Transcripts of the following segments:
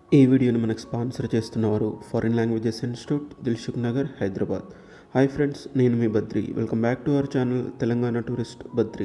ఈ వీడియోని మనకు స్పాన్సర్ చేస్తున్నవారు foreign languages institute Dilsukh Nagar Hyderabad hi friends నేను మీ Badri welcome back to our channel Telangana tourist Badri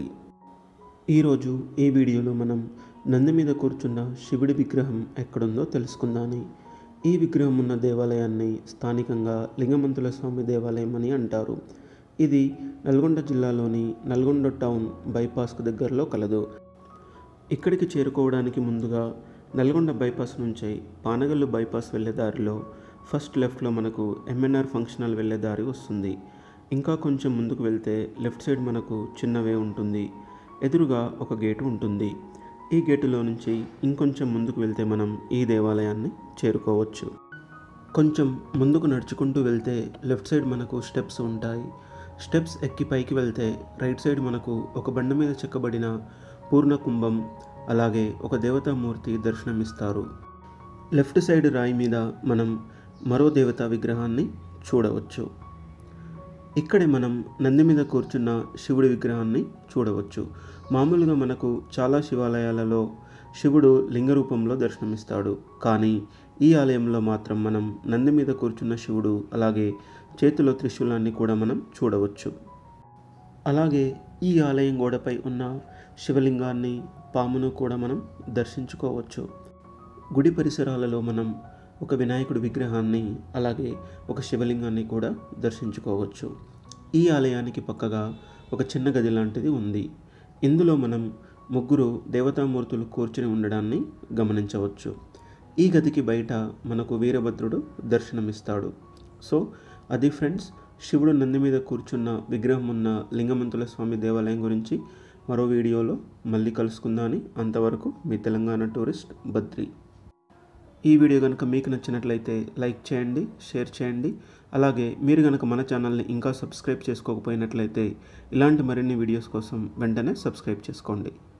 ఈరోజు ఈ వీడియోలో మనం నంది మీద కూర్చున్న శివుడి విగ్రహం ఎక్కడుందో తెలుసుకుందాని ఈ విగ్రహం ఉన్న దేవాలయాన్ని స్థానికంగా లింగమంతుల స్వామి దేవాలయం అని అంటారు ఇది నల్గొండ జిల్లాలోని నల్గొండ టౌన్ బైపాస్కు దగ్గరలో కలదు ఇక్కడికి చేరుకోవడానికి ముందుగా నల్గొండ బైపాస్ నుంచి పానగల్లు బైపాస్ వెళ్ళే దారిలో ఫస్ట్ లెఫ్ట్లో మనకు ఎంఎన్ఆర్ ఫంక్షన్ హాల్ వెళ్ళే దారి వస్తుంది ఇంకా కొంచెం ముందుకు వెళ్తే లెఫ్ట్ సైడ్ మనకు చిన్నవే ఉంటుంది ఎదురుగా ఒక గేటు ఉంటుంది ఈ గేటులో నుంచి ఇంకొంచెం ముందుకు వెళ్తే మనం ఈ దేవాలయాన్ని చేరుకోవచ్చు కొంచెం ముందుకు నడుచుకుంటూ వెళ్తే లెఫ్ట్ సైడ్ మనకు స్టెప్స్ ఉంటాయి స్టెప్స్ ఎక్కి పైకి వెళ్తే రైట్ సైడ్ మనకు ఒక బండ మీద చెక్కబడిన పూర్ణ కుంభం అలాగే ఒక దేవతామూర్తి దర్శనమిస్తారు లెఫ్ట్ సైడ్ రాయి మీద మనం మరో దేవతా విగ్రహాన్ని చూడవచ్చు ఇక్కడే మనం నంది మీద కూర్చున్న శివుడి విగ్రహాన్ని చూడవచ్చు మామూలుగా మనకు చాలా శివాలయాలలో శివుడు లింగ రూపంలో దర్శనమిస్తాడు కానీ ఈ ఆలయంలో మాత్రం మనం నంది మీద కూర్చున్న శివుడు అలాగే చేతిలో త్రిశూలాన్ని కూడా మనం చూడవచ్చు అలాగే ఈ ఆలయం గోడపై ఉన్న శివలింగాన్ని పామును కూడా మనం దర్శించుకోవచ్చు గుడి పరిసరాలలో మనం ఒక వినాయకుడి విగ్రహాన్ని అలాగే ఒక శివలింగాన్ని కూడా దర్శించుకోవచ్చు ఈ ఆలయానికి పక్కగా ఒక చిన్న గది లాంటిది ఉంది ఇందులో మనం ముగ్గురు దేవతామూర్తులు కూర్చుని ఉండడాన్ని గమనించవచ్చు ఈ గదికి బయట మనకు వీరభద్రుడు దర్శనమిస్తాడు సో అది ఫ్రెండ్స్ శివుడు నంది మీద కూర్చున్న విగ్రహం ఉన్న లింగమంతుల స్వామి దేవాలయం గురించి మరో వీడియోలో మళ్ళీ కలుసుకుందాని అంతవరకు మీ తెలంగాణ టూరిస్ట్ బద్రి ఈ వీడియో కనుక మీకు నచ్చినట్లయితే లైక్ చేయండి షేర్ చేయండి అలాగే మీరు కనుక మన ఛానల్ని ఇంకా సబ్స్క్రైబ్ చేసుకోకపోయినట్లయితే ఇలాంటి మరిన్ని వీడియోస్ కోసం వెంటనే సబ్స్క్రైబ్ చేసుకోండి